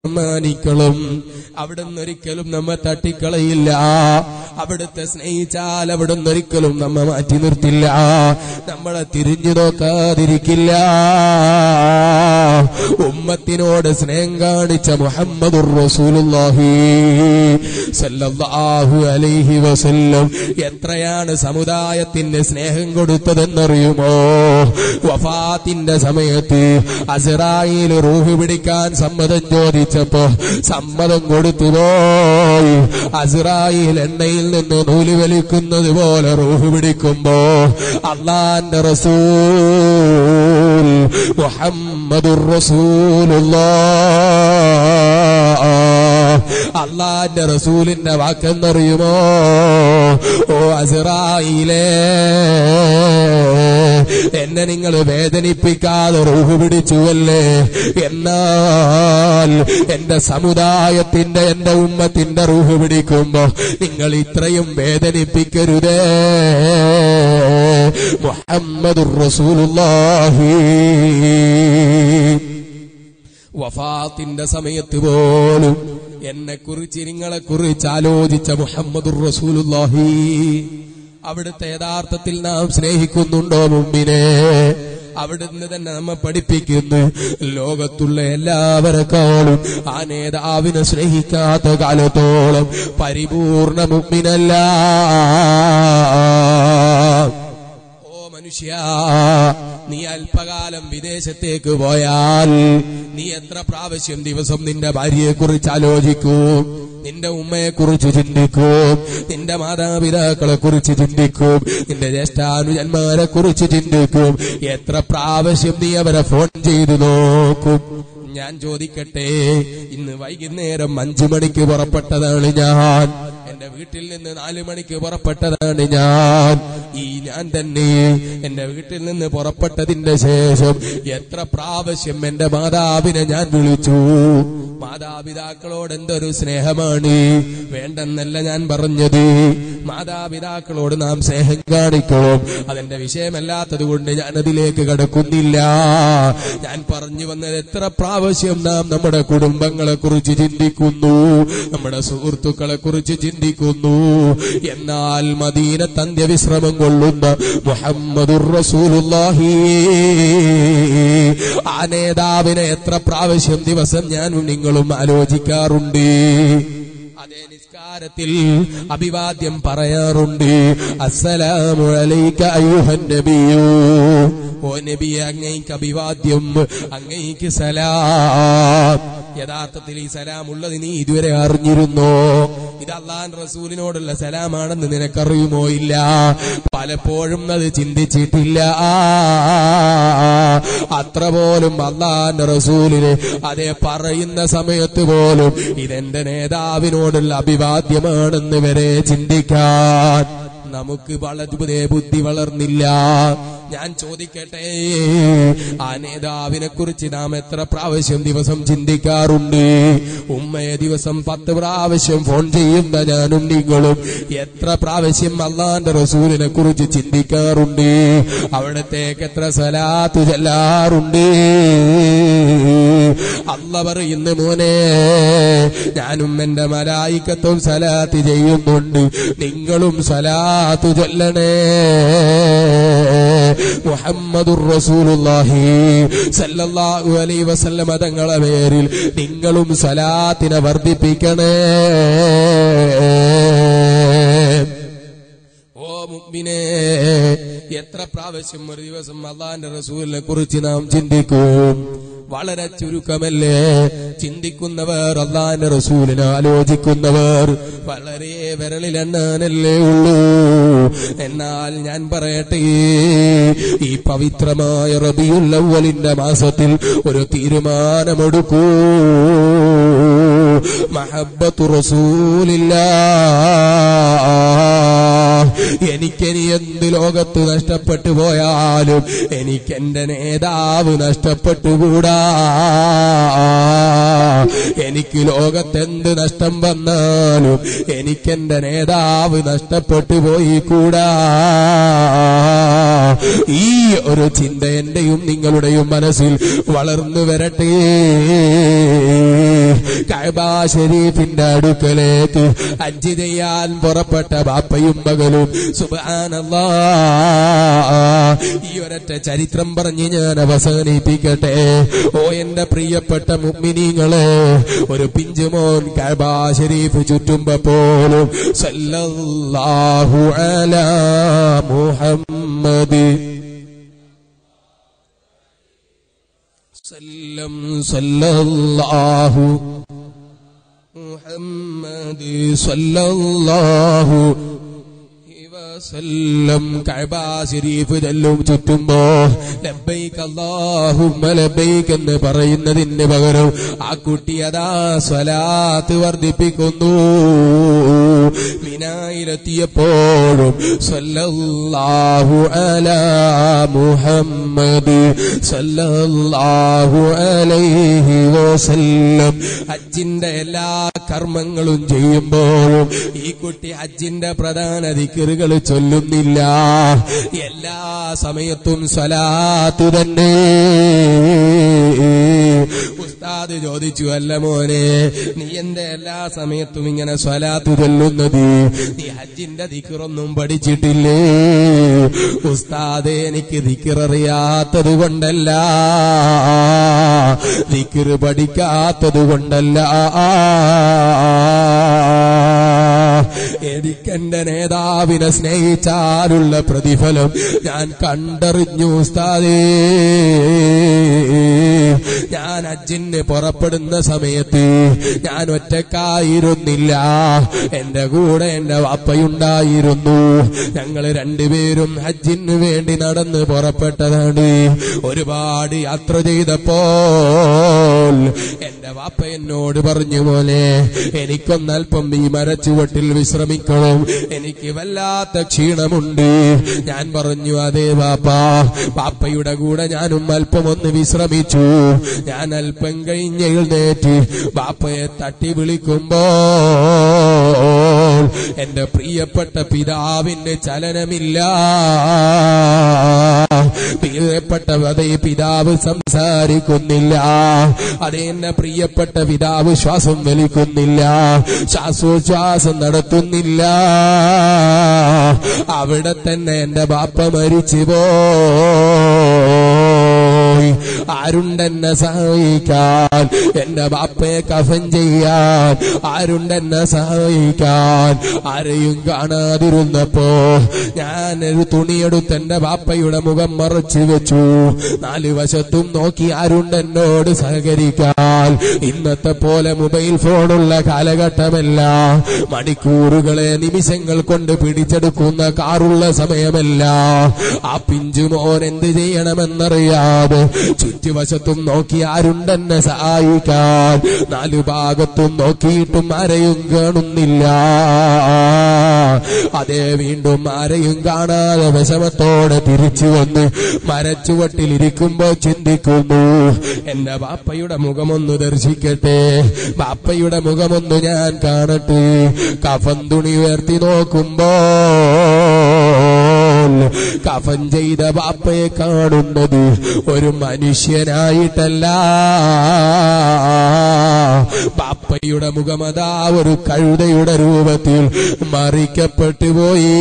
ബഹുമാനിക്കളും അവിടുന്ന് ഒരിക്കലും നമ്മെ തട്ടിക്കളയില്ല അവിടുത്തെ സ്നേഹിച്ചാൽ അവിടുന്ന് ഒരിക്കലും നമ്മെ മാറ്റി നിർത്തില്ല നമ്മളെ തിരിഞ്ഞു നോക്കാതിരിക്കില്ല ഉമ്മത്തിനോട് സ്നേഹം കാണിച്ച മുഹമ്മദുർ റസൂലുള്ളാഹി സല്ലല്ലാഹു അലൈഹി വസല്ലം എത്രയാണ് സമുദായത്തിന് സ്നേഹം കൊടുത്തതെന്നറിയുമോ വഫാത്തിന്റെ സമയത്ത് അസറായിൽ റൂഹ് പിടിക്കാൻ സമ്മതം ചോദിച്ചപ്പോ സമ്മതം കൊടുത്തു പോയി അസറായിൽ എണ്ണയിൽ നിന്ന് നൂല് വലിക്കുന്നത് പോലെ റൂഹ് പിടിക്കുമ്പോ അള്ളാന്റെ റസൂൽ മുഹമ്മദുർ റസൂലുള്ളാഹ് അള്ളാന്റെ റസൂലിന്റെ വാക്കെന്നറിയുമോ ഓ അസറായിലേ എന്നെ നിങ്ങൾ വേദനിപ്പിക്കാതെ റൂഹ് പിടിച്ചുവല്ലേ എന്നാൽ എന്റെ സമുദായത്തിന്റെ എന്റെ ഉമ്മത്തിന്റെ റൂഹ് പിടിക്കുമ്പോ നിങ്ങൾ ഇത്രയും വേദനിപ്പിക്കരുതേ മുഹമ്മദുർ റസൂലുള്ളാഹി വഫാത്തിന്റെ സമയത്ത് പോലും എന്നെ കുറിച്ച് നിങ്ങളെ കുറിച്ച് ആലോചിച്ച മുഹമ്മദുർ റസൂലുള്ളാഹി അവിടുത്തെ യഥാർത്ഥത്തിൽ നാം സ്നേഹിക്കുന്നുണ്ടോ മുമ്പിനെ അവിടുന്ന് തന്നെ നമ്മെ പഠിപ്പിക്കുന്നു ലോകത്തുള്ള എല്ലാവരെക്കാളും ആ നേതാവിനെ സ്നേഹിക്കാത്ത കാലത്തോളം പരിപൂർണ മുമ്പിനല്ല ഓ മനുഷ്യ നീ അല്പകാലം വിദേശത്തേക്ക് പോയാൽ നീ എത്ര പ്രാവശ്യം ദിവസം നിന്റെ ഭാര്യയെ കുറിച്ച് ആലോചിക്കും നിന്റെ ഉമ്മയെ കുറിച്ച് ചിന്തിക്കും നിന്റെ മാതാപിതാക്കളെ കുറിച്ച് ചിന്തിക്കും നിന്റെ ജ്യേഷ്ഠാനുജന്മാരെ കുറിച്ച് ചിന്തിക്കും എത്ര പ്രാവശ്യം നീ അവരെ ഫോൺ ചെയ്തു നോക്കും ഞാൻ ചോദിക്കട്ടെ ഇന്ന് വൈകുന്നേരം അഞ്ചു മണിക്ക് പുറപ്പെട്ടതാണ് ഞാൻ എന്റെ വീട്ടിൽ നിന്ന് നാലു മണിക്ക് പുറപ്പെട്ടതാണ് ഞാൻ ഈ ഞാൻ തന്നെ എന്റെ വീട്ടിൽ നിന്ന് പുറപ്പെട്ടതിന്റെ ശേഷം എത്ര പ്രാവശ്യം എന്റെ മാതാവിനെ ഞാൻ വിളിച്ചു മാതാപിതാക്കളോട് എന്തൊരു സ്നേഹമാണ് വേണ്ടെന്നല്ല ഞാൻ പറഞ്ഞത് മാതാപിതാക്കളോട് നാം സ്നേഹം കാണിക്കണം അതെന്റെ വിഷയമല്ലാത്തത് കൊണ്ട് ഞാൻ അതിലേക്ക് കടക്കുന്നില്ല ഞാൻ പറഞ്ഞു വന്നത് എത്ര പ്രാവശ്യം നാം നമ്മുടെ കുടുംബങ്ങളെ കുറിച്ച് ചിന്തിക്കുന്നു നമ്മുടെ സുഹൃത്തുക്കളെ കുറിച്ച് ചിന്തിക്കുന്നു എന്നാൽ മദീനത്ത് അന്ത്യവിശ്രമം കൊള്ളുന്ന മുഹമ്മദുർ റസൂലുള്ളാഹി ആ നേതാവിനെ എത്ര പ്രാവശ്യം ദിവസം ഞാനും നിങ്ങളും ആലോചിക്കാറുണ്ട് അതേ നിസ്കാരത്തിൽ അഭിവാദ്യം പറയാറുണ്ട് അസ്സലാമു അലൈക അയ്യുഹൻ നബിയു ഓ നബി അങ്ങേക്ക് അഭിവാദ്യം അങ്ങേക്ക് സലാം യഥാർത്ഥത്തിൽ ഈ സലാം ഉള്ളത് നീ ഇതുവരെ അറിഞ്ഞിരുന്നോ ഇത് അള്ളാൻ റസൂലിനോടുള്ള സലാമാണെന്ന് നിനക്കറിയുമോ ഇല്ല പലപ്പോഴും അത് ചിന്തിച്ചിട്ടില്ല അത്ര പോലും അള്ളാന്റെ റസൂലിന് അതേ പറയുന്ന സമയത്ത് പോലും ഇതെന്റെ നേതാവിനോടുള്ള അഭിവാദ്യമാണെന്ന് വരെ ചിന്തിക്കാൻ നമുക്ക് വളരെ ബുദ്ധി വളർന്നില്ല ഞാൻ ചോദിക്കട്ടെ ആ നേതാവിനെ കുറിച്ച് നാം എത്ര പ്രാവശ്യം ദിവസം ചിന്തിക്കാറുണ്ട് ഉമ്മയെ ദിവസം പത്ത് പ്രാവശ്യം ഫോൺ ചെയ്യുന്ന ഞാനും നിങ്ങളും എത്ര പ്രാവശ്യം അള്ളാന്റെ റസൂലിനെ കുറിച്ച് ചിന്തിക്കാറുണ്ട് അവിടത്തേക്ക് എത്ര സലാത്ത് ചെല്ലാറുണ്ട് അല്ല പറയുന്ന മോനെ ഞാനും എന്റെ മലായിക്കത്തും സലാത്ത് ചെയ്യുന്നുണ്ട് നിങ്ങളും സലാത്ത് ചൊല്ലണേ മുഹമ്മദുർ റസൂലുള്ളാഹി സല്ലല്ലാഹു അലൈഹി വസല്ലമ തങ്ങളെ പേരിൽ നിങ്ങളും സലാത്തിനെ വർദ്ധിപ്പിക്കണേ ഓ മുഗ്മിനെ എത്ര പ്രാവശ്യം ഒരു ദിവസം അള്ളാന്റെ റസൂലിനെ കുറിച്ച് നാം ചിന്തിക്കും വളരെ ചുരുക്കമല്ലേ ചിന്തിക്കുന്നവർ അള്ളാന്റെ റസൂലിനെ ആലോചിക്കുന്നവർ വളരെ വിരളിലെണ്ണാനല്ലേ ഉള്ളൂ എന്നാൽ ഞാൻ പറയട്ടെ ഈ പവിത്രമായ റബിയുല്ലവലിന്റെ മാസത്തിൽ ഒരു തീരുമാനമെടുക്കൂ മഹബത്തു റസൂലില്ല എനിക്കിനി എന്ത് ലോകത്ത് നഷ്ടപ്പെട്ടു പോയാലും എനിക്കെന്റെ നേതാവ് നഷ്ടപ്പെട്ടുകൂടാ എനിക്ക് ലോകത്തെന്ത് നഷ്ടം വന്നാലും എനിക്കെന്റെ നേതാവ് നഷ്ടപ്പെട്ടു പോയി കൂടാ ഈ ഒരു ചിന്ത എന്റെയും നിങ്ങളുടെയും മനസ്സിൽ വളർന്നു വരട്ടെ കഅബ ഷരീഫിന്റെ അടുക്കലേക്ക് അഞ്ച് ചെയ്യാൻ പുറപ്പെട്ട ബാപ്പയും മകളും സുബ്ഹാനല്ലാ ഈ ഒരൊറ്റ ചരിത്രം പറഞ്ഞ് ഞാൻ അവസാനിപ്പിക്കട്ടെ ഓ എന്റെ പ്രിയപ്പെട്ട മുഗ്മിനീങ്ങളെ ഒരു പിഞ്ചുമോൻ കഅബ ഷരീഫ് ചുറ്റുമ്പോ പോലും സല്ലല്ലാഹു അലാ മുഹമ്മദ് സല്ലം സല്ലല്ലാഹു മുഹമ്മദ് സല്ലല്ലാഹു വസല്ലം കഅബ ശരീഫ് ചെല്ലും ചുറ്റുമ്പോ ലബ്ബൈക്ക് അല്ലാഹുമ്മ ലബ്ബൈക്ക് എന്ന് പറയുന്നതിന് പകരം ആ കുട്ടി അതാ സ്വലാത്ത് വർദ്ധിപ്പിക്കുന്നു മിനായിലെത്തിയപ്പോഴും സല്ലല്ലാഹു അലാ മുഹമ്മദ് സല്ലല്ലാഹു അലൈഹി വസല്ലം ഹജ്ജിന്റെ എല്ലാ കർമ്മങ്ങളും ചെയ്യുമ്പോഴും ഈ കുട്ടി ഹജ്ജിന്റെ പ്രധാന ദിക്കറുകൾ ചൊല്ലുന്നില്ല എല്ലാ സമയത്തും സ്വലാത്ത് തന്നെ ഉസ്താദ് ചോദിച്ചു അല്ല മോനെ നീ എന്റെ എല്ലാ സമയത്തും ഇങ്ങനെ സ്വലാത്ത് ചൊല്ലുന്നത് നീ ഹജ്ജിന്റെ ദിക്കറൊന്നും പഠിച്ചിട്ടില്ലേ ഉസ്താദ് എനിക്ക് ദിക്കററിയാത്തത് കൊണ്ടല്ല ദിക്കറ് പഠിക്കാത്തത് കൊണ്ടല്ല എനിക്കെന്റെ നേതാവിനെ സ്നേഹിച്ചാലുള്ള പ്രതിഫലം ഞാൻ കണ്ടറിഞ്ഞു ഉസ്താദേ ഞാൻ അജ്ജിന് പുറപ്പെടുന്ന സമയത്ത് ഞാൻ ഒറ്റക്കായിരുന്നില്ല എന്റെ കൂടെ എന്റെ വാപ്പയുണ്ടായിരുന്നു ഞങ്ങൾ രണ്ടുപേരും ഹജ്ജിന് വേണ്ടി നടന്ന് പുറപ്പെട്ടതാണ് ഒരുപാട് യാത്ര ചെയ്തപ്പോൾ എന്റെ വാപ്പ എന്നോട് പറഞ്ഞു പോലെ എനിക്കൊന്നല്പം ഈ മരച്ചുവട്ടിൽ വിശ്രമിക്കണം എനിക്ക് വല്ലാത്ത ക്ഷീണമുണ്ട് ഞാൻ പറഞ്ഞു അതേ വാപ്പ പാപ്പയുടെ കൂടെ ഞാനും അല്പം ഒന്ന് വിശ്രമിച്ചു ഞാൻ അല്പം കഴിഞ്ഞ് എഴുന്നേറ്റ് ബാപ്പയെ തട്ടി വിളിക്കുമ്പോൾ എന്റെ പ്രിയപ്പെട്ട പിതാവിന് ചലനമില്ല പ്രിയപ്പെട്ട അതേ പിതാവ് സംസാരിക്കുന്നില്ല അതേ എന്റെ പ്രിയപ്പെട്ട പിതാവ് ശ്വാസം വലിക്കുന്നില്ല ശ്വാസോച്ഛ്വാസം നടത്തുന്നില്ല അവിടെ തന്നെ എന്റെ ബാപ്പ മരിച്ചു പോയി ആരുണ്ടെന്നെ സഹായിക്കാൻ എന്റെ ബാപ്പയെ കഫൻ ചെയ്യാൻ ആരുണ്ടെന്നെ സഹായിക്കാൻ ആരെയും കാണാതിരുന്നപ്പോ ഞാൻ ഒരു തുണിയെടുത്ത് എന്റെ ബാപ്പയുടെ മുഖം മറച്ചു വെച്ചു നാല് വശത്തും നോക്കി ആരുണ്ടെന്നോട് സഹകരിക്കാൻ ഇന്നത്തെ പോലെ മൊബൈൽ ഫോണുള്ള കാലഘട്ടമല്ല മണിക്കൂറുകളെ നിമിഷങ്ങൾ കൊണ്ട് പിടിച്ചെടുക്കുന്ന കാറുള്ള സമയമല്ല ആ പിഞ്ചുമോൻ എന്ത് ചെയ്യണമെന്നറിയാതെ ചുറ്റുവശത്തും നോക്കി ആരുണ്ടെന്നെ സഹായിക്കാൻ നാലു ഭാഗത്തും നോക്കിയിട്ടും ആരെയും കാണുന്നില്ല അതേ വീണ്ടും ആരെയും കാണാതെ വിഷമത്തോടെ തിരിച്ചു വന്ന് മരച്ചുവട്ടിലിരിക്കുമ്പോ ചിന്തിക്കുന്നു എന്റെ ബാപ്പയുടെ മുഖമൊന്ന് ദർശിക്കട്ടെ ബാപ്പയുടെ മുഖമൊന്ന് ഞാൻ കാണട്ടെ കഫൻ തുണി ഉയർത്തി നോക്കുമ്പോൾ കഫൻ ചെയ്ത ബാപ്പയെ കാണുന്നത് ഒരു മനുഷ്യനായിട്ടല്ല ബാപ്പയുടെ മുഖമതാ ഒരു കഴുതയുടെ രൂപത്തിൽ മറിക്കപ്പെട്ടു പോയി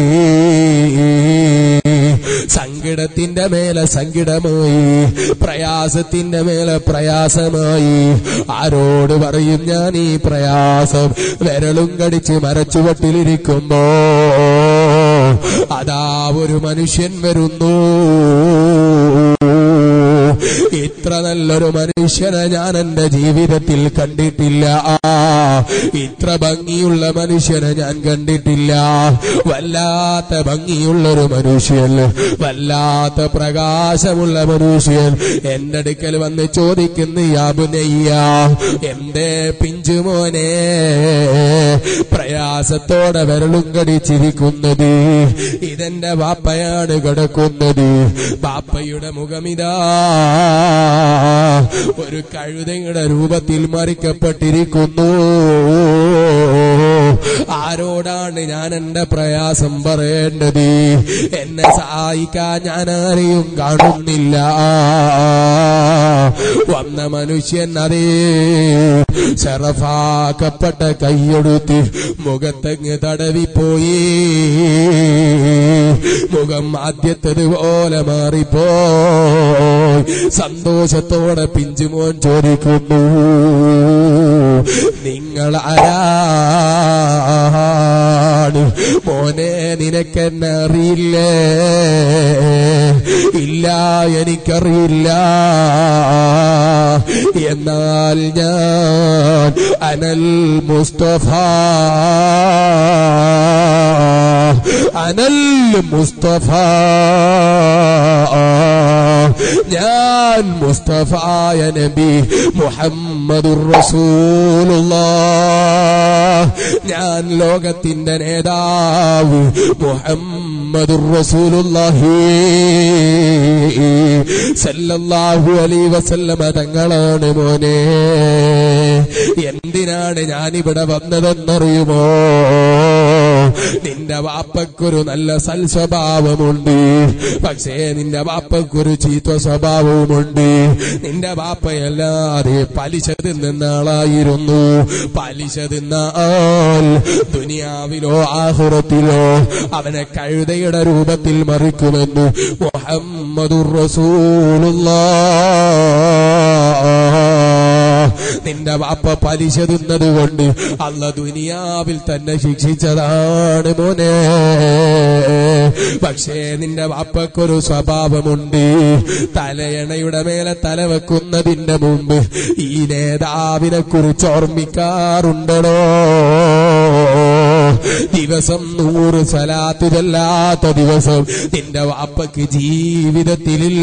സങ്കടത്തിന്റെ മേലെ സങ്കടമായി പ്രയാസത്തിന്റെ മേലെ പ്രയാസമായി ആരോട് പറയും ഞാൻ ഈ പ്രയാസം വിരളും കടിച്ച് മരച്ചുവട്ടിലിരിക്കുമ്പോ അതാ ഒരു മനുഷ്യൻ വരുന്നു ഇത്ര നല്ലൊരു മനുഷ്യനെ ഞാൻ എന്റെ ജീവിതത്തിൽ കണ്ടിട്ടില്ല ഇത്ര ഭംഗിയുള്ള മനുഷ്യനെ ഞാൻ കണ്ടിട്ടില്ല വല്ലാത്ത ഭംഗിയുള്ളൊരു മനുഷ്യൻ വല്ലാത്ത പ്രകാശമുള്ള മനുഷ്യൻ എന്റെ അടുക്കൽ വന്ന് ചോദിക്കുന്നു യാബുനയ്യ എന്റെ പിഞ്ചുമോനെ പ്രയാസത്തോടെ വിരളും കടിച്ചിരിക്കുന്നത് ഇതെന്റെ ബാപ്പയാണ് കിടക്കുന്നത് ബാപ്പയുടെ മുഖമിതാ ഒരു കഴുതയുടെ രൂപത്തിൽ മറിക്കപ്പെട്ടിരിക്കുന്നു ആരോടാണ് ഞാൻ എന്റെ പ്രയാസം പറയേണ്ടത് എന്നെ സഹായിക്കാൻ ഞാൻ ആരെയും കാണുന്നില്ല വന്ന മനുഷ്യൻ അതേ ശറഫാക്കപ്പെട്ട കൈയെടുത്ത് മുഖത്തങ്ങ് തടവിപ്പോയി മുഖം ആദ്യത്തതുപോലെ മാറിപ്പോയി സന്തോഷത്തോടെ പിഞ്ചുമോൻ ചോദിക്കുന്നു നിങ്ങൾ ആരാണ് മോനെ നിനക്കെന്നെ അറിയില്ലേ ഇല്ല എനിക്കറിയില്ല എന്നാൽ ഞാൻ അനൽ മുസ്തഫ അനൽ മുസ്തഫ ഞാൻ മുസ്തഫായ നബി മുഹമ്മദുർ റസൂലുള്ള ഞാൻ ലോകത്തിന്റെ നേതാവ് മുഹമ്മദുർ റസൂലുള്ളാഹി സല്ലല്ലാഹു അലൈഹി വസല്ലമ തങ്ങളാണ് മോനെ എന്തിനാണ് ഞാനിവിടെ വന്നതെന്നറിയുമോ നിന്റെ വാപ്പക്കൊരു നല്ല സൽസ്വഭാവമുണ്ട് പക്ഷേ നിന്റെ വാപ്പക്കൊരു ചീത്ത സ്വഭാവവുമുണ്ട് നിന്റെ വാപ്പയല്ലാതെ പലിശ തിന്നുന്ന ആളായിരുന്നു പലിശ തിന്ന ആൾ ദുനിയാവിലോ ആഹുറത്തിലോ അവനെ കഴുതയുടെ രൂപത്തിൽ മറിക്കുമെന്ന് മുഹമ്മദുർ റസൂലുള്ള നിന്റെ വാപ്പ പലിശ തിന്നത് കൊണ്ട് അല്ല ദുനിയാവിൽ തന്നെ ശിക്ഷിച്ചതാണ് മോനെ പക്ഷേ നിന്റെ വാപ്പക്കൊരു സ്വഭാവമുണ്ട് തലയണയുടെ മേലെ തല വെക്കുന്നതിന്റെ മുമ്പ് ഈ നേതാവിനെ കുറിച്ച് ഓർമ്മിക്കാറുണ്ടോ ദിവസം നൂറ് സലാത്ത് ചെല്ലാത്ത ദിവസം നിന്റെ വാപ്പക്ക് ജീവിതത്തിലില്ല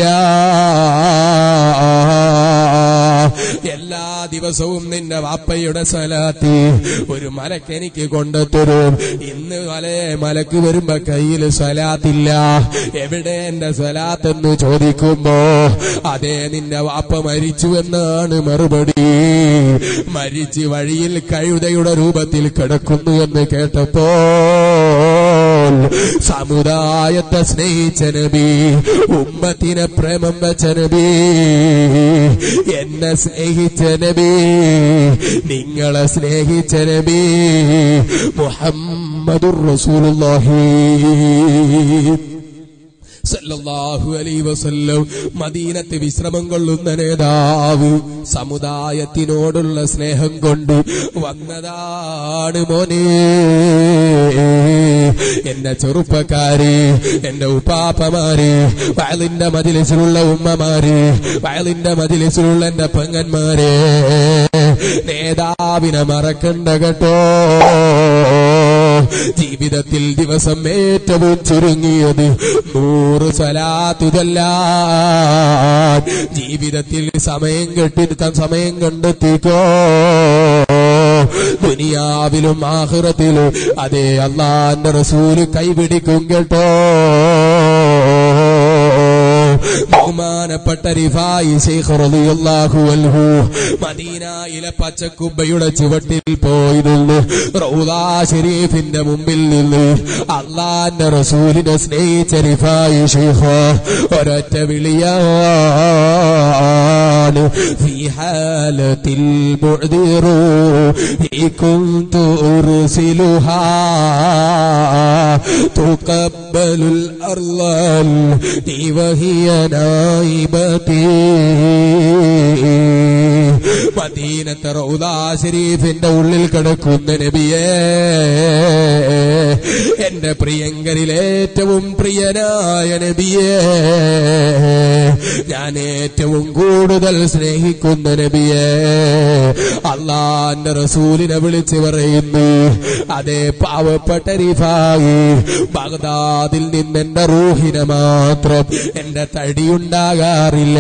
എല്ലാ ദിവസവും നിന്റെ വാപ്പയുടെ സലാത്തി ഒരു മലക്ക് എനിക്ക് കൊണ്ടുത്തരും ഇന്ന് മലേ മലക്ക് വരുമ്പോ കയ്യിൽ സലാത്തില്ല എവിടെ എന്റെ സലാത്ത് എന്ന് ചോദിക്കുമ്പോ അതെ നിന്റെ വാപ്പ മരിച്ചു എന്നാണ് മറുപടി മരിച്ച് വഴിയിൽ കഴുതയുടെ രൂപത്തിൽ കിടക്കുന്നു എന്ന് കേട്ടപ്പോൾ സമുദായത്തെ സ്നേഹിച്ച നബി ഉമ്മത്തിനെ പ്രേമം വെച്ച നബി എന്നെ സ്നേഹിച്ച നബി നിങ്ങളെ സ്നേഹിച്ച നബി മുഹമ്മദുർ റസൂലുള്ളാഹി സല്ലല്ലാഹു അലൈഹി വസല്ലം മദീനത്ത് വിശ്രമം കൊള്ളുന്ന നേതാവ് സമുദായത്തിനോടുള്ള സ്നേഹം കൊണ്ട് വന്നതാണ് മോനെ എന്റെ ചെറുപ്പക്കാര് എന്റെ ഉപ്പാപ്പമാര് വയലിന്റെ മതിലിസിലുള്ള ഉമ്മമാര് വയലിന്റെ മതിലിസിലുള്ള എന്റെ പെങ്ങന്മാരെ നേതാവിനെ മറക്കണ്ട കേട്ടോ ജീവിതത്തിൽ ദിവസം ഏറ്റവും ചുരുങ്ങിയത് നൂറ് സലാത്തുതല്ല ജീവിതത്തിൽ സമയം കെട്ടിരുത്താൻ സമയം കണ്ടെത്തിക്കോ ദുനിയാവിലും ആഹ്റത്തിലും അതേ അള്ളാന്റെ റസൂല് കൈപിടിക്കും കേട്ടോ ബഹുമാനപ്പെട്ട റിഫായി ശൈഖ് റളിയല്ലാഹു അൻഹു മദീനയിലെ പച്ചക്കുബ്ബയുടെ ചുവട്ടിൽ പോയി നിന്ന് റൗദാ ഷരീഫിന്റെ മുമ്പിൽ നിന്ന് അള്ളാന്റെ റസൂലിനെ സ്നേഹിച്ച റിഫായി ശൈഖ് ഒരൊറ്റ വിളിയാണ് في حالة المعذر كنت أرسلها تقبل الأرض التي وهي نائبتي മദീനത്തെ റൗദാ ഷരീഫിന്റെ ഉള്ളിൽ കിടക്കുന്ന നബിയേ എന്റെ പ്രിയങ്കരിൽ ഏറ്റവും പ്രിയനായ നബിയേ ഞാൻ ഏറ്റവും കൂടുതൽ സ്നേഹിക്കുന്ന നബിയേ അള്ളാന്റെ റസൂലിനെ വിളിച്ച് പറയുന്നു അതേ പാവപ്പെട്ട റിഫായി ബഗ്ദാദിൽ നിന്ന് എന്റെ റൂഹിനെ മാത്രം എന്റെ തടിയുണ്ടാകാറില്ല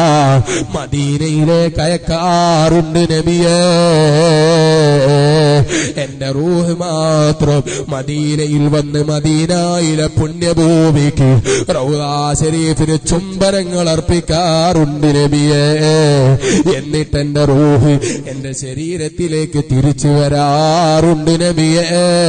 മദീനയിലേക്ക് അയക്കാറുണ്ട് നബിയേ എന്റെ റൂഹ് മാത്രം മദീനയിൽ വന്ന് മദീനായിലെ പുണ്യഭൂമിക്ക് റൗദാ ശരീഫിന് ചുംബനങ്ങൾ അർപ്പിക്കാറുണ്ട് നബിയെ എന്നിട്ട് എന്റെ റൂഹ് എന്റെ ശരീരത്തിലേക്ക് തിരിച്ചു വരാറുണ്ട് നബിയെ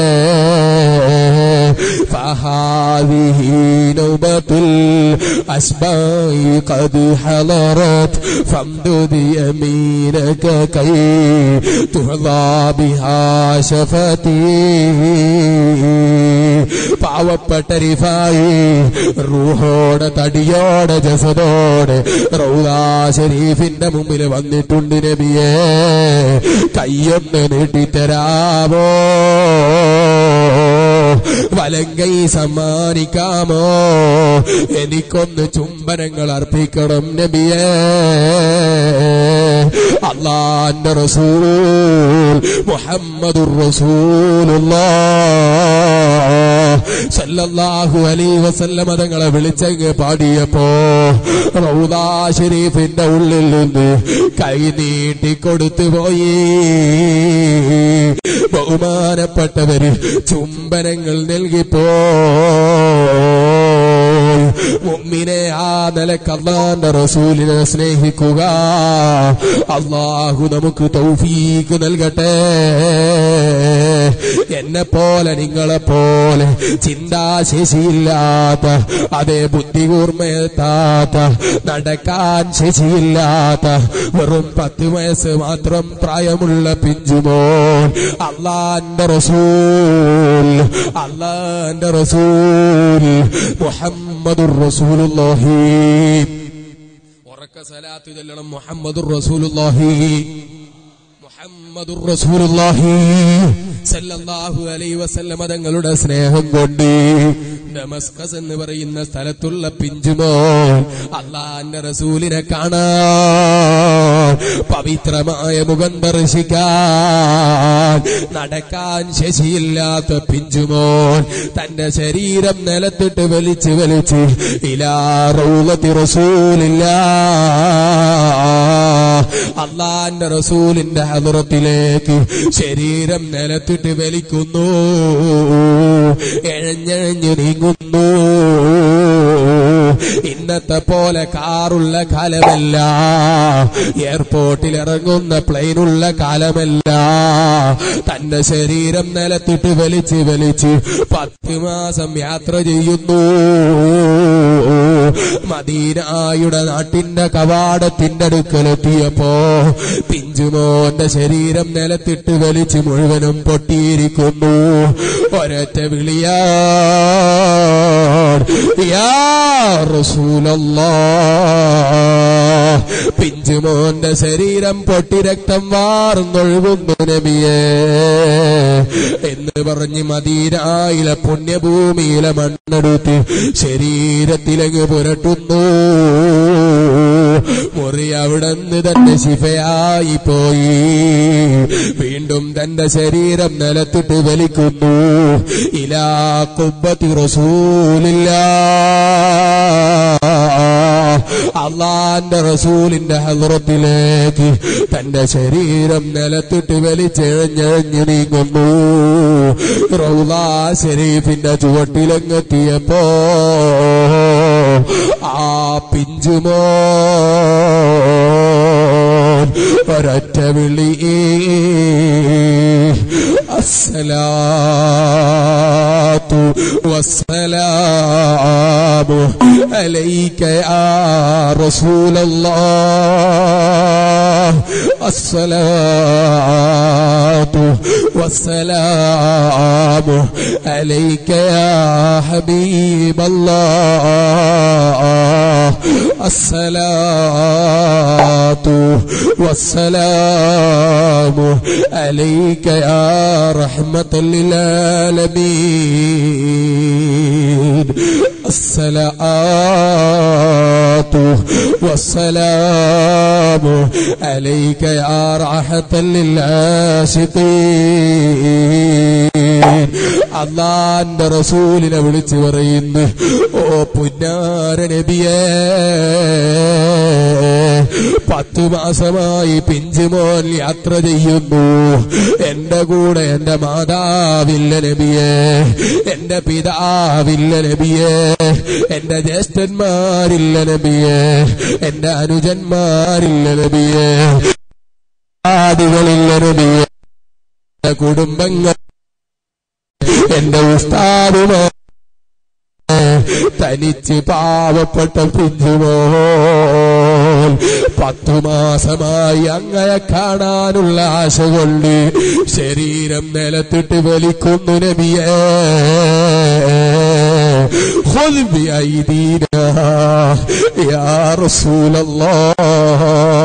فهذه نوبة الأسماء قد حضرت فامدد يمينك كي تحظى بها شفتي പാവപ്പെട്ട റിഫായി റൂഹോടെ തടിയോടെ ജസദോടെ റൗദാ ഷരീഫിന്റെ മുമ്പിൽ വന്നിട്ടുണ്ട് നബിയെ കയ്യൊന്ന് നീട്ടിത്തരാമോ വലങ്കൈ സമ്മാനിക്കാമോ എനിക്കൊന്ന് ചുംബനങ്ങൾ അർപ്പിക്കണം നബിയേ അള്ളാന്റെ റസൂൽ മുഹമ്മദുർ സല്ലല്ലാഹു അലൈഹി വസല്ലമ തങ്ങളെ വിളിച്ചങ്ങ് പാടിയപ്പോ റൗദാ ഷരീഫിന്റെ ഉള്ളിൽ നിന്ന് കൈ നീട്ടിക്കൊടുത്തു പോയി ബഹുമാനപ്പെട്ടവര് ചുംബനങ്ങൾ നൽകിപ്പോ മുമ്മിനെ ആ നിലക്ക് അള്ളാന്റെ റസൂലിനെ സ്നേഹിക്കുക അള്ളാഹു നമുക്ക് തൗഫീക്ക് നൽകട്ടെ എന്നെ പോലെ നിങ്ങളെ പോലെ ചിന്താശേഷിയില്ലാത്ത അതേ ബുദ്ധി കൂർമ്മയെത്താത്ത നടക്കാൻ ശേഷിയില്ലാത്ത വെറും പത്ത് വയസ്സ് മാത്രം പ്രായമുള്ള പിഞ്ചുമോൻ അള്ളാന്റെ റസൂൽ അള്ളാന്റെ റസൂൽ മുഹമ്മദുർ റസൂലുള്ളാഹി ഉറക്ക സലാത്ത് ചൊല്ലണം മുഹമ്മദുർ റസൂലുള്ളാഹി മുഹമ്മദുർ റസൂലുള്ളാഹി സല്ലല്ലാഹു അലൈഹി വസല്ലമ തങ്ങളുടെ സ്നേഹം കൊണ്ട് ഡമസ്കസ് എന്ന് പറയുന്ന സ്ഥലത്തുള്ള പിഞ്ചുമോൻ അള്ളാന്റെ റസൂലിനെ കാണാൻ പവിത്രമായ മുഖം ദർശിക്കാൻ നടക്കാൻ ശശിയില്ലാത്ത പിഞ്ചുമോൻ തന്റെ ശരീരം നിലത്തിട്ട് വലിച്ച് വലിച്ച് ഇലാ റൗലത്തി റസൂലില്ല അള്ളാന്റെ റസൂലിന്റെ ഹദറത്തിലേക്ക് ശരീരം നിലത്തിട്ട് വലിക്കുന്നു എഴഞ്ഞഴഞ്ഞു നീങ്ങുന്നു ഇന്നത്തെ പോലെ കാറുള്ള കാലമല്ല എയർപോർട്ടിൽ ഇറങ്ങുന്ന പ്ലെയിനുള്ള കാലമല്ല തന്റെ ശരീരം നിലത്തിട്ട് വലിച്ച് വലിച്ച് പത്ത് മാസം യാത്ര ചെയ്യുന്നു മദീനായുടെ നാട്ടിന്റെ കവാടത്തിന്റെ അടുക്കലെത്തിയപ്പോ പിഞ്ചുമോന്റെ ശരീരം നിലത്തിട്ട് വലിച്ച് മുഴുവനും പൊട്ടിയിരിക്കുന്നു ഒരൊറ്റ വിളിയാ യാ റസൂലല്ലാ പിഞ്ചുമോന്റെ ശരീരം പൊട്ടി രക്തം വാർന്നൊഴുകുന്നു നബിയേ എന്ന് പറഞ്ഞ് മദീനായിലെ പുണ്യഭൂമിയിലെ മണ്ണെടുത്ത് ശരീരത്തിലങ്ങ് പുരട്ടുന്നു മുറി അവിടുന്ന് തന്നെ ശിഫയായി പോയി വീണ്ടും തന്റെ ശരീരം നിലത്തിട്ട് വലിക്കുന്നു ഇലാ കുബത്തി റസൂലില്ല അള്ളാന്റെ റസൂലിന്റെ ഹദ്റത്തിലേക്ക് തന്റെ ശരീരം നിലത്തിട്ട് വലിച്ചെഴഞ്ഞെഴഞ്ഞു നീങ്ങുന്നു റൗലാ ശരീഫിന്റെ ചുവട്ടിലെങ്ങെത്തിയപ്പോ ആ പിഞ്ചുമോ ഒരൊറ്റ വിളി അസ്സലാത്തു വസ്സലാമു അലൈക യാ റസൂലല്ലാഹ് അസ്സലാത്തു വസ്സലാമു അലൈക യാ ഹബീബല്ലാഹ് الصلاة والسلام عليك يا رحمة للعالمين الصلاة والسلام عليك يا راحة للعاشقين അള്ളാന്റെ റസൂലിനെ വിളിച്ചു പറയുന്നു ഓ പുന്നാര നബിയേ പത്തു മാസമായി പിഞ്ചുമോൻ യാത്ര ചെയ്യുന്നു എന്റെ കൂടെ എന്റെ മാതാവില്ല നബിയെ എന്റെ പിതാവില്ല നബിയെ എന്റെ ജ്യേഷ്ഠന്മാരില്ല നബിയെ എന്റെ അനുജന്മാരില്ല നബിയെ ആദികളില്ല നബിയെ എന്റെ കുടുംബങ്ങൾ എന്റെ ഉസ്താദുമാർ തനിച്ച് പാവപ്പെട്ട പിഞ്ചുമോൻ പത്തു മാസമായി അങ്ങയെ കാണാനുള്ള ആശ കൊണ്ട് ശരീരം നിലത്തിട്ട് വലിക്കുന്നു നബിയേ خذ بأيدينا يا رسول الله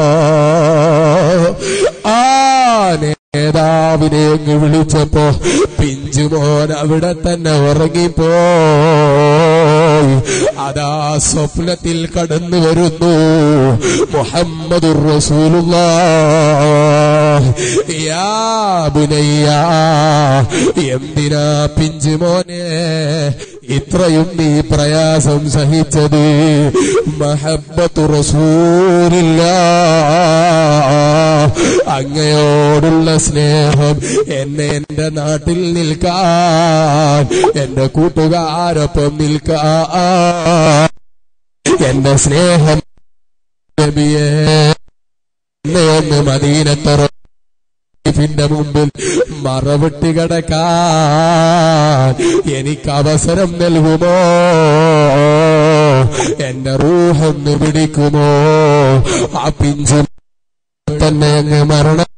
ആ നേതാവിനെ അങ്ങ് വിളിച്ചപ്പോ പിഞ്ചുമോൻ അവിടെ തന്നെ ഉറങ്ങിപ്പോയി അതാ സ്വപ്നത്തിൽ കടന്നു വരുന്നു മുഹമ്മദുർ റസൂലുള്ളാഹ് യാ ബുനയ്യ എന്തിനാ പിഞ്ചുമോനെ ഇത്രയും നീ പ്രയാസം സഹിച്ചത് മഹബത്തു റസൂലില്ല അങ്ങയോടുള്ള സ്നേഹം എന്നെ എന്റെ നാട്ടിൽ നിൽക്കാൻ എന്റെ കൂട്ടുകാരൊപ്പം നിൽക്കാൻ എന്റെ സ്നേഹം നബിയേ എന്നെ ഒന്ന് മദീനത്തറ ിന്റെ മുമ്പിൽ മറവിട്ട് കിടക്കാൻ എനിക്ക് അവസരം നൽകുമോ എന്റെ റൂഹൊന്ന് പിടിക്കുമോ ആ പിഞ്ചു തന്നെ അങ്ങ് മരണം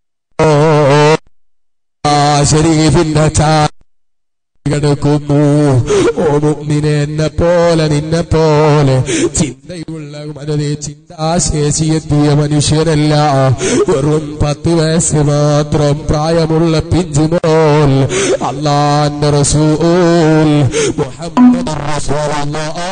ആ ശരീഫിന്റെ ചാ കിടക്കുന്നു ഓ മുന്നിനെ എന്നെ പോലെ നിന്നെ പോലെ ചിന്തയുള്ള മനതെ ചിന്താശേഷിയെത്തിയ മനുഷ്യരല്ല വെറും പത്ത് വയസ്സ് മാത്രം പ്രായമുള്ള പിഞ്ചുമോൽ അള്ളാന്റെ റസൂൽ മുഹമ്മദ് റസൂലുള്ളാഹ്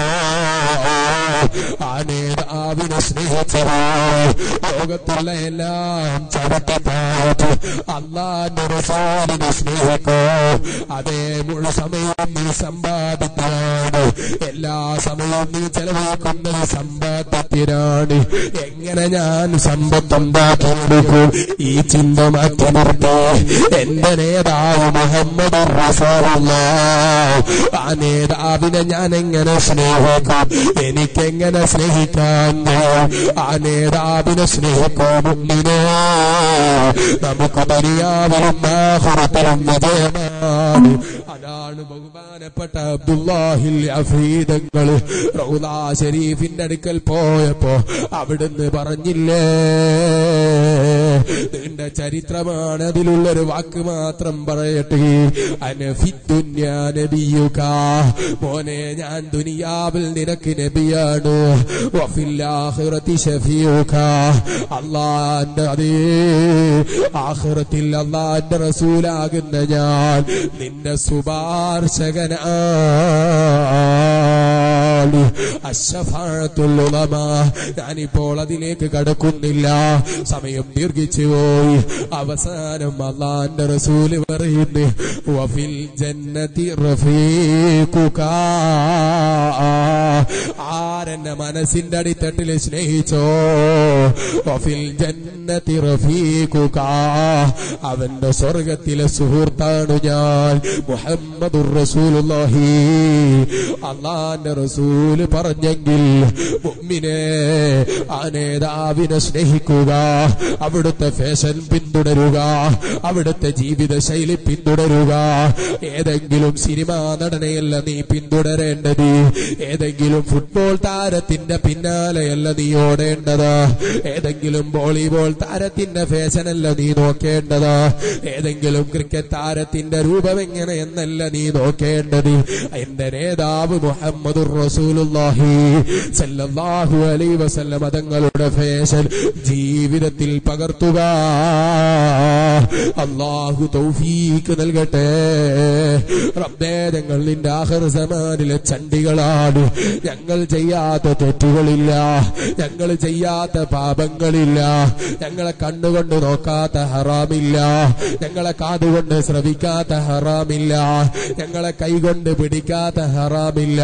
ആ നേതാവിനെ സ്നേഹിച്ചവോ ലോകത്തുള്ള എല്ലാം ചവിട്ടിത്താഴ്ത്തു അള്ളാന്റെ റസൂലിനെ സ്നേഹിക്കോ അതേ മുഴു സമയവും നീ സമ്പാദിക്കാണ് എല്ലാ സമയവും നീ ചെലവഴിക്കുന്നത് സമ്പാദ്യത്തിനാണ് എങ്ങനെ ഞാൻ സമ്പത്തുണ്ടാക്കിയെടുക്കും ഈ ചിന്ത മാറ്റി നിർത്തി എന്റെ നേതാവ് മുഹമ്മദ് റസൂലുള്ളാഹ് ആ നേതാവിനെ ഞാൻ എങ്ങനെ സ്നേഹിക്കും എനിക്കെങ്ങനെ സ്നേഹിക്കാൻ കഴിയും ആ നേതാവിനെ സ്നേഹിക്കോ മുന്നിനെ നമുക്ക് ദുനിയാവിലും ആഖിറത്തിലും വിജയമാണ് അതാണ് ബഹുമാനപ്പെട്ട അബ്ദുല്ലാഹിൽ അഫീദങ്ങൾ റൗദ ഷരീഫിന്റെ അടുക്കൽ പോയപ്പോ അവിടുന്ന് പറഞ്ഞില്ലേ നീണ്ട ചരിത്രമാണ് അതിലുള്ളൊരു വാക്ക് മാത്രം പറയട്ടെ അനഫിദ്ദുന്യാ നബിയുക മോനെ ഞാൻ ദുനിയാവിൽ നിനക്ക് നബിയാണ് വഫില്ലാഹിറതി ഷഫീഉക അള്ളാന്റെ അതേ ആഖിറത്തിൽ അള്ളാന്റെ റസൂലാകുന്ന ഞാൻ നിന്റെ സുപാർശകനാണ് അശഫാഴത്തുൽ ഉലമാ ഞാനിപ്പോൾ അതിലേക്ക് കടക്കുന്നില്ല സമയം ദീർഘിച്ചു പോയി അവസാനം അള്ളാന്റെ റസൂല് പറയുന്നു വഫിൽ ജന്നതി റഫീഖുക ആരെന്നെ മനസ്സിന്റെ അടിത്തട്ടിൽ സ്നേഹിച്ചോ വഫിൽ ജന്നതി റഫീഖുക അവന്റെ സ്വർഗത്തിലെ സുഹൃത്താണ് ഞാൻ മുഹമ്മദുർ റസൂലുള്ളാഹി അള്ളാന്റെ റസൂല് പറഞ്ഞെങ്കിൽ മുഅ്മിനെ ആ നേതാവിനെ സ്നേഹിക്കുക അവിടുത്തെ ഫാഷൻ പിന്തുടരുക അവിടുത്തെ ജീവിത ശൈലി പിന്തുടരുക ഏതെങ്കിലും സിനിമാ നടനെയല്ല നീ പിന്തുടരേണ്ടത് ഏതെങ്കിലും ഫുട്ബോൾ താരത്തിന്റെ പിന്നാലെയല്ല നീ ഓടേണ്ടത് ഏതെങ്കിലും വോളിബോൾ താരത്തിന്റെ ഫാഷനല്ല നീ നോക്കേണ്ടത് ഏതെങ്കിലും ക്രിക്കറ്റ് താരത്തിന്റെ രൂപം എങ്ങനെയെന്നല്ല നീ നോക്കേണ്ടത് എന്റെ നേതാവ് മുഹമ്മദ് റസൂലുള്ളാഹി സല്ലല്ലാഹു അലൈഹി വസല്ലം തങ്ങളുടെ ഫാഷൻ ജീവിതത്തിൽ പകർത്തുക അള്ളാഹു തൗഫീക്ക് നൽകട്ടെ റബ്ബേ ഞങ്ങൾ നിന്റെ ആഹർ സമാനിലെ ചണ്ടികളാണ് ഞങ്ങൾ ചെയ്യാത്ത തെറ്റുകളില്ല ഞങ്ങൾ ചെയ്യാത്ത പാപങ്ങളില്ല ഞങ്ങളെ കണ്ണുകൊണ്ട് നോക്കാത്ത ഹറാമില്ല ഞങ്ങളെ കാതുകൊണ്ട് ശ്രവിക്കാത്ത ഹറാമില്ല ഞങ്ങളെ കൈകൊണ്ട് പിടിക്കാത്ത ഹറാമില്ല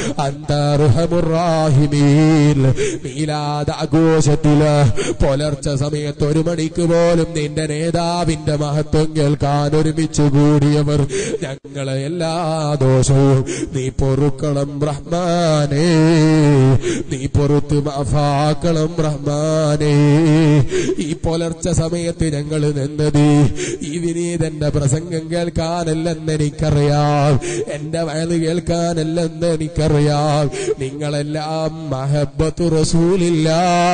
അന്തർഹമുറാഹിമീൽ മീലാദ ആഘോഷത്തില് പുലർച്ചെ സമയത്ത് ഒരു മണിക്ക് പോലും നിന്റെ നേതാവിന്റെ മഹത്വം കേൾക്കാൻ ഒരുമിച്ച് കൂടിയവർ ഞങ്ങളെ എല്ലാ ദോഷവും നീ പൊറുക്കണം റഹ്മാനേ നീ പൊറുത്ത് മാഫാക്കണം റഹ്മാനേ ഈ പുലർച്ചെ സമയത്ത് ഞങ്ങൾ നിന്നത് ഈ വിനീതന്റെ പ്രസംഗം കേൾക്കാനല്ലെന്ന് എനിക്കറിയാം എന്റെ വയത് കേൾക്കാനല്ലെന്ന് എനിക്കറിയാം നിങ്ങളെല്ലാം മഹബത്തു റസൂലില്ല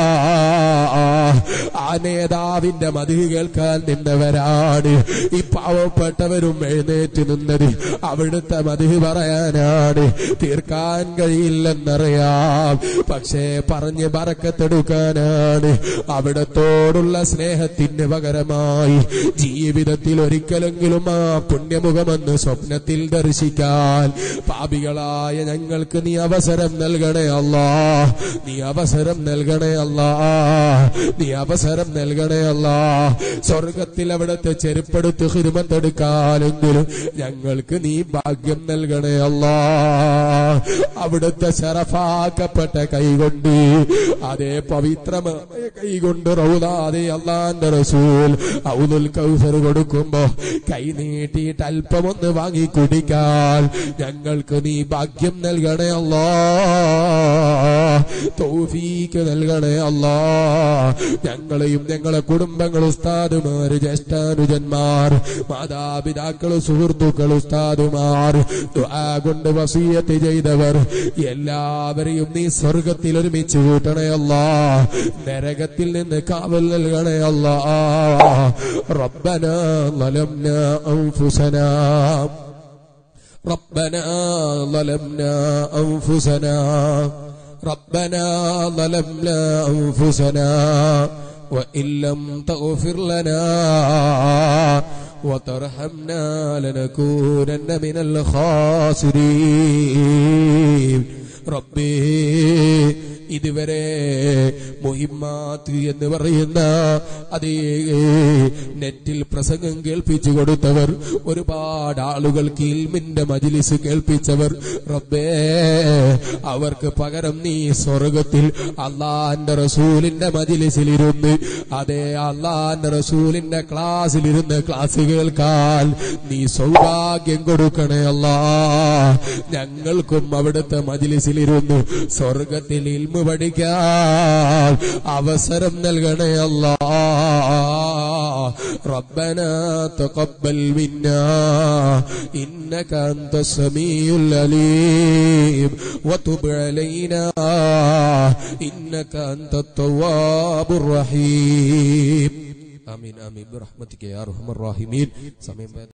ആ നേതാവിന്റെ മതി കേൾക്കാൻ നിന്നവരാണ് ഈ പാവപ്പെട്ടവരും എഴുന്നേറ്റ് നിന്നത് അവിടുത്തെ മതി പറയാനാണ് തീർക്കാൻ കഴിയില്ലെന്നറിയാം പക്ഷേ പറഞ്ഞ് പറക്കത്തെടുക്കാനാണ് അവിടത്തോടുള്ള സ്നേഹത്തിന് പകരമായി ജീവിതത്തിൽ ഒരിക്കലെങ്കിലും ആ പുണ്യമുഖമെന്ന് സ്വപ്നത്തിൽ ദർശിക്കാൻ പാപികളായ ഞങ്ങൾക്ക് നീ അവസരം നൽകണേ അല്ലാ നീ അവസരം നൽകണേ അല്ലാ നീ അവസരം നൽകണേ അല്ലാ സ്വർഗത്തിൽ അവിടുത്തെ ചെരുപ്പെടുത്ത് ഹിരുമത്തെടുക്കാനെങ്കിലും ഞങ്ങൾക്ക് നീ ഭാഗ്യം നൽകണേ അല്ലാ അവിടുത്തെ ശരഫാക്കപ്പെട്ട കൈകൊണ്ട് അതേ പവിത്രമായ കൈകൊണ്ട് റൗദാതെ അള്ളാന്റെ റസൂൽ ഔദുൽ കൗസർ കൊടുക്കുമ്പോ കൈ നീട്ടിയിട്ട് അല്പമൊന്ന് വാങ്ങി കുടിക്കാൻ ഞങ്ങൾക്ക് നീ ഭാഗ്യം നൽകണേ അല്ലാ തൗഫീക്ക് നൽകണേ അല്ലാ ഞങ്ങളെയും ഞങ്ങളെ കുടുംബങ്ങൾ ഉസ്താദുമാര് ജ്യേഷ്ഠാനുജന്മാർ മാതാപിതാക്കൾ സുഹൃത്തുക്കൾ ഉസ്താദുമാർ ദുആ കൊണ്ട് വസീയത്ത് ചെയ്തവർ എല്ലാവരെയും നീ സ്വർഗത്തിൽ ഒരുമിച്ച് കൂട്ടണേ അല്ലാ നരകത്തിൽ നിന്ന് കാവൽ നൽകണേ അല്ലാ റബ്ബന ظلمنا أنفسنا ربنا ظلمنا أنفسنا ربنا ظلمنا أنفسنا وإن لم تغفر لنا وترحمنا لنكونن من الخاسرين ربي ഇതുവരെ മുഹിമാത്ത് എന്ന് പറയുന്ന അതേ നെറ്റിൽ പ്രസംഗം കേൾപ്പിച്ചു കൊടുത്തവർ ഒരുപാട് ആളുകൾക്ക് ഇൽമിന്റെ മജിലിസ് കേൾപ്പിച്ചവർ റബ്ബേ അവർക്ക് പകരം നീ സ്വർഗത്തിൽ അള്ളാന്റെ റസൂലിന്റെ മജിലിസിലിരുന്ന് അതേ അള്ളാന്റെ റസൂലിന്റെ ക്ലാസ്സിലിരുന്ന് ക്ലാസ് കേൾക്കാൻ നീ സൗഭാഗ്യം കൊടുക്കണേ അല്ലാ ഞങ്ങൾക്കും അവിടുത്തെ മജിലിസിലിരുന്ന് സ്വർഗത്തിൽ ഇൽമ പഠിക്കാൻ അവസരം നൽകണേ അല്ലാ ربنا تقبل منا إنك أنت السميع العليم وتب علينا إنك أنت التواب الرحيم آمين آمين برحمتك يا أرحم الراحمين സമയം